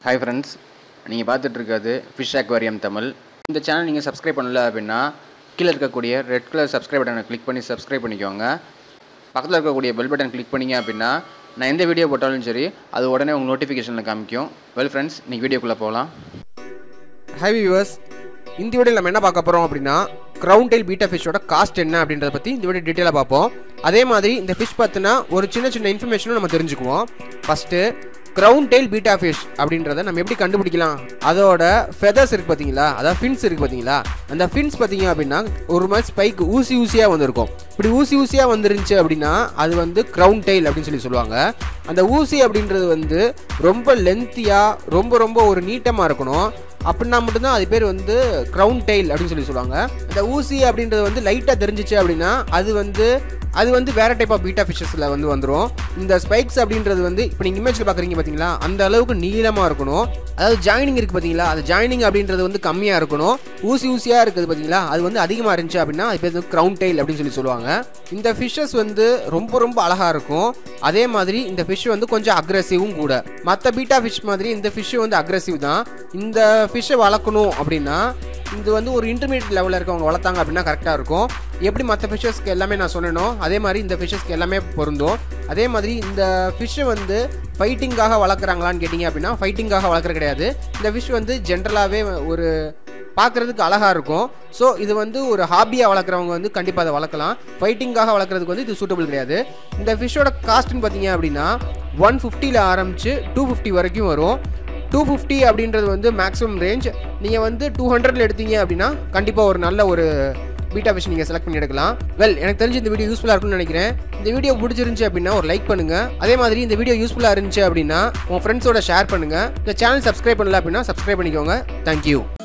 hi friends நீங்கள் பார்த்துட்டு இருக்கிறது ஃபிஷ் அக்வாரியம் தமிழ் இந்த சேனல் நீங்கள் சப்ஸ்கிரைப் பண்ணல அப்படின்னா கீழே இருக்கக்கூடிய ரெட் கலர் சப்ஸ்கிரைப் பட்டனை கிளிக் பண்ணி சப்ஸ்கிரைப் பண்ணிக்கோங்க பக்கத்தில் இருக்கக்கூடிய பெல் பட்டன் கிளிக் பண்ணீங்க அப்படின்னா நான் எந்த வீடியோ போட்டாலும் சரி அது உடனே உங்கள் நோட்டிஃபிகேஷனில் காமிக்கும் வெல் ஃப்ரெண்ட்ஸ் இன்றைக்கி வீடியோக்குள்ளே போகலாம் ஹை வியூவர்ஸ் இந்த வீடியோவில் நம்ம என்ன பார்க்க போகிறோம் அப்படின்னா க்ரௌன் டெயில் பீட்டா ஃபிஷ்ஷோட காஸ்ட் என்ன அப்படின்றத பற்றி இந்த வீடியோ டீட்டெயிலாக பார்ப்போம் அதே மாதிரி இந்த ஃபிஷ் பார்த்தினா ஒரு சின்ன சின்ன இன்ஃபர்மேஷனும் நம்ம தெரிஞ்சுக்குவோம் first crown tail betta fish அப்படின்றத நம்ம எப்படி கண்டுபிடிக்கலாம் அதோட ஃபெதர்ஸ் இருக்குது பார்த்தீங்களா அதாவது ஃபின்ஸ் இருக்குது பார்த்தீங்களா அந்த ஃபின்ஸ் பார்த்தீங்க அப்படின்னா ஒரு மாதிரி ஸ்பைக் ஊசி ஊசியாக வந்திருக்கும் இப்படி ஊசி ஊசியாக வந்துருந்துச்சு அப்படின்னா அது வந்து க்ரௌன் டெயில் அப்படின்னு சொல்லி சொல்லுவாங்க அந்த ஊசி அப்படின்றது வந்து ரொம்ப லென்த்தியாக ரொம்ப ரொம்ப ஒரு நீட்டமாக இருக்கணும் அப்படின்னா மட்டும்தான் அது பேர் வந்து க்ரௌன் டெயில் அப்படின்னு சொல்லி சொல்லுவாங்க அந்த ஊசி அப்படின்றது வந்து லைட்டாக தெரிஞ்சிச்சு அப்படின்னா அது வந்து அது வந்து வேற டைப் ஆஃப் பீட்டா ஃபிஷஸில் வந்து வந்துடும் இந்த ஸ்பைக்ஸ் அப்படின்றது வந்து இப்போ நீங்கள் இமேஜில் பார்க்குறீங்க பார்த்தீங்களா அந்த அளவுக்கு நீளமாக இருக்கணும் அதாவது ஜாயினிங் இருக்குது பார்த்தீங்களா அந்த ஜாயினிங் அப்படின்றது வந்து கம்மியாக இருக்கணும் ஊசி ஊசியாக இருக்குது பார்த்தீங்களா அது வந்து அதிகமாக இருந்துச்சு அப்படின்னா அது பேர் வந்து க்ரௌன் டெயில் அப்படின்னு சொல்லி சொல்லுவாங்க இந்த ஃபிஷ்ஷஸ் வந்து ரொம்ப ரொம்ப அழகாக இருக்கும் அதே மாதிரி இந்த ஃபிஷ் வந்து கொஞ்சம் அக்ரெசிவும் கூட மற்ற பீட்டா ஃபிஷ் மாதிரி இந்த ஃபிஷ் வந்து அக்ரெசிவ் தான் இந்த ஃபிஷ்ஷை வளர்க்கணும் அப்படின்னா இது வந்து ஒரு இன்டர்மீடியட் லெவலில் இருக்கவங்க வளர்த்தாங்க அப்படின்னா கரெக்டாக இருக்கும் எப்படி மற்ற ஃபிஷ்ஷஸ்க்கு எல்லாமே நான் சொன்னேனோ அதே மாதிரி இந்த ஃபிஷ்ஷஸ்க்கு எல்லாமே பொருந்தும் அதே மாதிரி இந்த ஃபிஷ்ஷை வந்து ஃபைட்டிங்காக வளர்க்குறாங்களான்னு கேட்டிங்க அப்படின்னா ஃபைட்டிங்காக வளர்க்குற கிடையாது இந்த ஃபிஷ் வந்து ஜென்ரலாகவே ஒரு பார்க்குறதுக்கு அழகாக இருக்கும் ஸோ இது வந்து ஒரு ஹாபியாக வளர்க்குறவங்க வந்து கண்டிப்பாக அதை வளர்க்கலாம் ஃபைட்டிங்காக வளர்க்குறதுக்கு வந்து இது சூட்டபிள் கிடையாது இந்த ஃபிஷ்ஷோட காஸ்ட்னு பார்த்தீங்க அப்படின்னா ஒன் ஃபிஃப்டியில் ஆரம்பித்து டூ ஃபிஃப்டி வரைக்கும் வரும் டூ ஃபிஃப்டி அப்படின்றது வந்து மேக்ஸிமம் ரேஞ்ச் நீங்கள் வந்து டூ ஹண்ட்ரட்ல எடுத்தீங்க அப்படின்னா கண்டிப்பாக ஒரு நல்ல ஒரு பீட்டா ஃபிஷ் நீங்கள் செலக்ட் பண்ணி எடுக்கலாம் வெல் எனக்கு தெரிஞ்சு இந்த வீடியோ யூஸ்ஃபுல்லாக இருக்கும்னு நினைக்கிறேன் இந்த வீடியோ பிடிச்சிருந்துச்சு அப்படின்னா ஒரு லைக் பண்ணுங்கள் அதே மாதிரி இந்த வீடியோ யூஸ்ஃபுல்லாக இருந்துச்சு அப்படின்னா உங்கள் ஃப்ரெண்ட்ஸோட ஷேர் பண்ணுங்கள் இந்த சேனல் சப்ஸ்கிரைப் பண்ணல அப்படின்னா சப்ஸ்கிரைப் பண்ணிக்கோங்க தேங்க்யூ